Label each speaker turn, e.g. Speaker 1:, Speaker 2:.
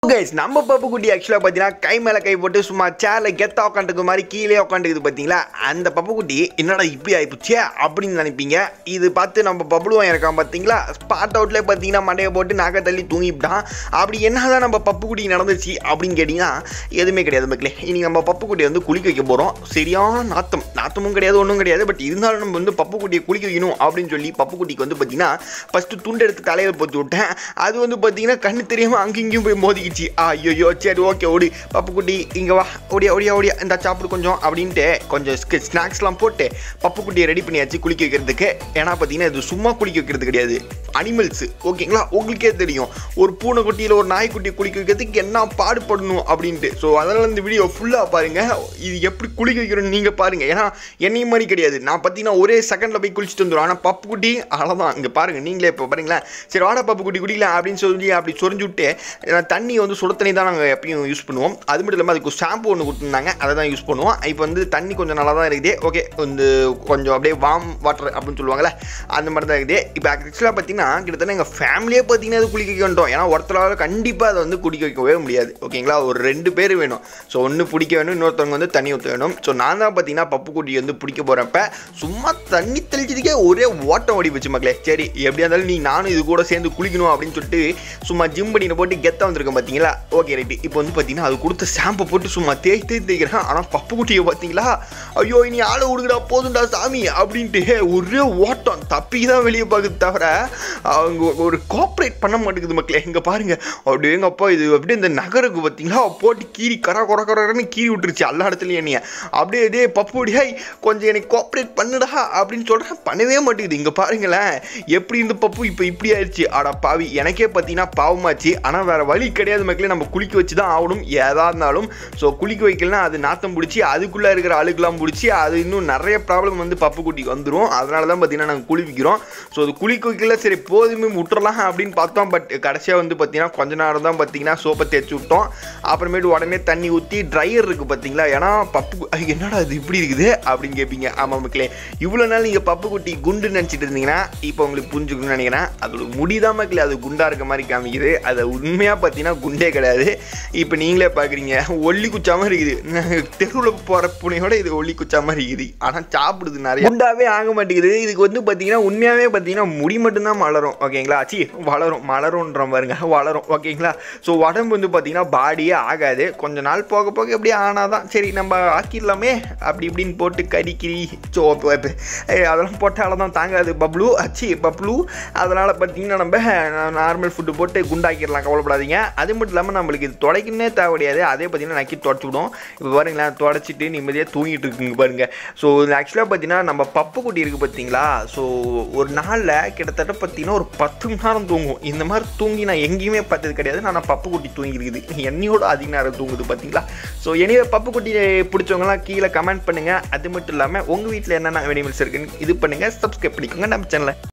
Speaker 1: guys நம்ம பப்பு குட்டி ஆக்சுவலாக பார்த்தீங்கன்னா கை மேலே கை போட்டு சும்மா சேரில் கெத்தா உட்காந்துக்கு மாதிரி கீழே உட்காந்துக்குது பார்த்தீங்களா அந்த பப்பு குட்டி என்னடா இப்படி ஆயிப்போச்சே அப்படின்னு நினைப்பீங்க இது பார்த்து நம்ம பப்புளுவன் இருக்கான் பார்த்தீங்களா ஸ்பாட் அவுட்லேயே பார்த்தீங்கன்னா மண்டையை போட்டு நகை தள்ளி தூங்கிவிட்டான் அப்படி என்னதான் நம்ம பப்பு குட்டி நடந்துச்சு அப்படின்னு கேட்டிங்கன்னா எதுவுமே கிடையாது மக்களே இனி நம்ம பப்பு குட்டியை வந்து குளிக்க வைக்க போகிறோம் சரியான நாத்தம் நாத்தமும் கிடையாது ஒன்றும் கிடையாது பட் இருந்தாலும் நம்ம வந்து பப்பு குட்டியை குளிக்க வைக்கணும் அப்படின்னு சொல்லி பப்பு குட்டிக்கு வந்து பார்த்தீங்கன்னா ஃபஸ்ட்டு துண்டு எடுத்து தலையில் போட்டு விட்டேன் அது வந்து பார்த்தீங்கன்னா கண்ணு தெரியாமல் அங்கேயும் இங்கேயும் போய் மோதிக்கிச்சு ஐயோ சரி ஓகே ஓடி பப்பு குட்டி இங்கே வா ஓடியா ஓடியா ஓடியா இந்த சாப்பிடு கொஞ்சம் அப்படின்ட்டு கொஞ்சம் ஸ்நாக்ஸ்லாம் போட்டு பப்பு குட்டியை ரெடி பண்ணியாச்சு குளிக்க வைக்கிறதுக்கு ஏன்னா பார்த்தீங்கன்னா இது சும்மா குளிக்க வைக்கிறது கிடையாது அனிமல்ஸ் ஓகேங்களா உங்களுக்கே தெரியும் ஒரு பூனைக்குட்டியில் ஒரு நாய்க்குட்டியை குளிக்க வைக்கிறதுக்கு என்ன பாடுபடணும் அப்படின்ட்டு ஸோ அதனால் இந்த வீடியோ ஃபுல்லாக பாருங்கள் இது எப்படி குளிக்க வைக்கிறோன்னு நீங்கள் பாருங்கள் ஏன்னா என்னையும் மாதிரி கிடையாது நான் பார்த்தீங்கன்னா ஒரே செகண்டில் போய் குளிச்சுட்டு வந்துடும் ஆனால் பப்பு குட்டி அவ்வளோதான் இங்கே பாருங்கள் நீங்களே இப்போ பாருங்களேன் சரி வாடா பப்பு குட்டி குடிக்கலாம் அப்படின்னு சொல்லி அப்படி சொரிஞ்சு விட்டு நான் தண்ணி வந்து சுட தண்ணி தான் நாங்கள் எப்பயும் யூஸ் பண்ணுவோம் அது மட்டும் இல்லாமல் அதுக்கு ஷாம்பு ஒன்று கொடுத்துருந்தாங்க அதை தான் யூஸ் பண்ணுவோம் இப்போ வந்து தண்ணி கொஞ்சம் நல்லா தான் இருக்குது ஓகே வந்து கொஞ்சம் அப்படியே வார்ம் வாட்டர் அப்படின்னு சொல்லுவாங்கள்ல அந்த மாதிரி தான் இருக்குது இப்போ ஆக்சுவலாக பார்த்தீங்கன்னா கிட்டத்தட்ட எங்கள் ஃபேமிலியே பார்த்தீங்கன்னா அது குளிக்க வைக்கணும் ஏன்னா ஒருத்தரால் கண்டிப்பாக அதை வந்து குடிக்க வைக்கவே முடியாது ஓகேங்களா ஒரு ரெண்டு பேர் வேணும் ஸோ ஒன்று பிடிக்க வேணும் இன்னொருத்தவங்க வந்து தண்ணி ஊற்ற வேணும் ஸோ நான் தான் பார்த்தீங்கன்னா பப்பு குட்டி வந்து பிடிக்க போகிறப்ப சும்மா தண்ணி தெளிச்சதுக்கே ஒரே ஓட்டம் ஓடி போச்சு மக்களே சரி எப்படியா இருந்தாலும் நீ நானும் இது கூட சேர்ந்து குளிக்கணும் அப்படின்னு சொல்லிட்டு சும்மா ஜிம் பண்ணின போட்டு கெத்தாக வந்திருக்கேன் பார்த்தீங்களா ஓகே ரைட்டு இப்போ வந்து பார்த்தீங்கன்னா அது கொடுத்த ஷாம்பை போட்டு சும்மா தேய்த்து தேய்த்து தேய்க்கிறேன் ஆனால் பப்பு குட்டியை பார்த்தீங்களா ஐயோ இனி ஆளை விடுங்கடா போதும்டா சாமி அப்படின்ட்டு ஒரே ஓட்டம் தப்பி தான் வெளியே பார்க்குது தவிர அவங்க ஒரு கோஆப்ரேட் பண்ண மாட்டேங்குது மக்களே இங்கே பாருங்க அப்படியே எங்கள் அப்பா இது அப்படியே இந்த நகருக்கு பார்த்தீங்களா போட்டு கீறி கர கொர கொரன்னு கீறி விட்டுருச்சு எல்லா இடத்துலையும் என்னைய அப்படியே இதே பப்புடியா கொஞ்சம் எனக்கு கோஆப்ரேட் பண்ணுடா அப்படின்னு சொல்கிறேன் பண்ணவே மாட்டேங்குது இங்கே பாருங்களேன் எப்படி இந்த பப்பு இப்போ இப்படி ஆயிடுச்சு ஆடா பாவி எனக்கே பார்த்தீங்கன்னா பாவமாச்சு ஆனால் வேறு வழி கிடையாது மக்களே நம்ம குளிக்க வச்சு தான் ஆகணும் ஏதா இருந்தாலும் ஸோ குளிக்க வைக்கலனா அது நாத்தம் பிடிச்சி அதுக்குள்ளே இருக்கிற அழுக்கெல்லாம் பிடிச்சி அது இன்னும் நிறைய ப்ராப்ளம் வந்து பப்பு குட்டிக்கு வந்துடும் அதனால தான் பார்த்தீங்கன்னா நாங்கள் குளிக்கிறோம் ஸோ அது குளிக்க வைக்கல சரி போதுமே விட்டுறலாம் அப்படின்னு பார்த்தோம் பட் கடைசியாக வந்து பார்த்தீங்கன்னா கொஞ்ச நேரம் தான் பார்த்தீங்கன்னா சோப்பை தேய்ச்சி விட்டோம் அப்புறமேட்டு உடனே தண்ணி ஊற்றி ட்ரையர் இருக்குது பார்த்தீங்களா ஏன்னா பப்பு கு- ஐயோ, என்னடா இது இப்படி இருக்குது அப்படின்னு கேட்பீங்க ஆமாம் மக்களே இவ்வளோ நாள் நீங்கள் பப்பு குட்டி குண்டு நினச்சிட்டு இருந்தீங்கன்னா இப்போ உங்களுக்கு புரிஞ்சுக்கணும்னு நினைக்கிறேன் அதோட முடிதான் மக்களே அது குண்டாக இருக்க மாதிரி காமிக்குது அது உண்மையாக பார்த்தீங்கன்னா குண்டே கிடையாது இப்போ நீங்களே பார்க்குறீங்க ஒல்லி குச்சாமல் இருக்குது தெருவில் போகிற பூனையோட இது ஒல்லி குச்சாமல் இருக்குது ஆனால் சாப்பிடுது நிறைய குண்டாவே ஆக மாட்டேங்குது இதுக்கு வந்து பார்த்தீங்கன்னா உண்மையாகவே பார்த்தீங்கன்னா முடி மட்டும்தான் வளரும் ஓகேங்களா சி வளரும் மலரும்ன்ற பாருங்க வளரும் ஓகேங்களா ஸோ உடம்பு வந்து பார்த்தீங்கன்னா பாடியே ஆகாது கொஞ்ச நாள் போக போக எப்படி ஆனாதான் சரி நம்ம ஆக்கிடலாமே அப்படி இப்படின்னு போட்டு கறிக்கிரி ஸோ அதெல்லாம் போட்டால தான் தாங்காது பப்ளு அச்சி பப்ளு அதனால் பார்த்தீங்கன்னா நம்ம நார்மல் ஃபுட்டு போட்டு குண்டாக்கிடலாம் கவலைப்படாதீங்க அது மட்டும் இல்லாமல் நம்மளுக்கு இது துடைக்கணுன்னே தேவை கிடையாது அதே பார்த்தீங்கன்னா நக்கி தொடச்சி விடும் இப்போ பாருங்களேன் தொடச்சிட்டு நிம்மதியாக தூங்கிட்டு இருக்குங்க பாருங்க ஸோ இது ஆக்சுவலாக பார்த்தீங்கன்னா நம்ம பப்பு குட்டி இருக்குது பார்த்தீங்களா ஸோ ஒரு நாளில் கிட்டத்தட்ட பார்த்தீங்கன்னா ஒரு பத்து மணி நேரம் தூங்கும் இந்த மாதிரி தூங்கி நான் எங்கேயுமே பார்த்தது கிடையாது நான் பப்பு குட்டி தூங்கி இருக்குது என்னையோட அதிக நேரம் தூங்குது பார்த்தீங்களா ஸோ எனவே பப்பு குட்டி பிடிச்சவங்கலாம் கீழே கமெண்ட் பண்ணுங்கள் அது மட்டும் இல்லாமல் உங்கள் வீட்டில் என்னென்ன வெனிமல்ஸ் இருக்குன்னு இது பண்ணுங்கள் சப்ஸ்கிரைப் பண்ணிக்கோங்க நம்ம சேனலை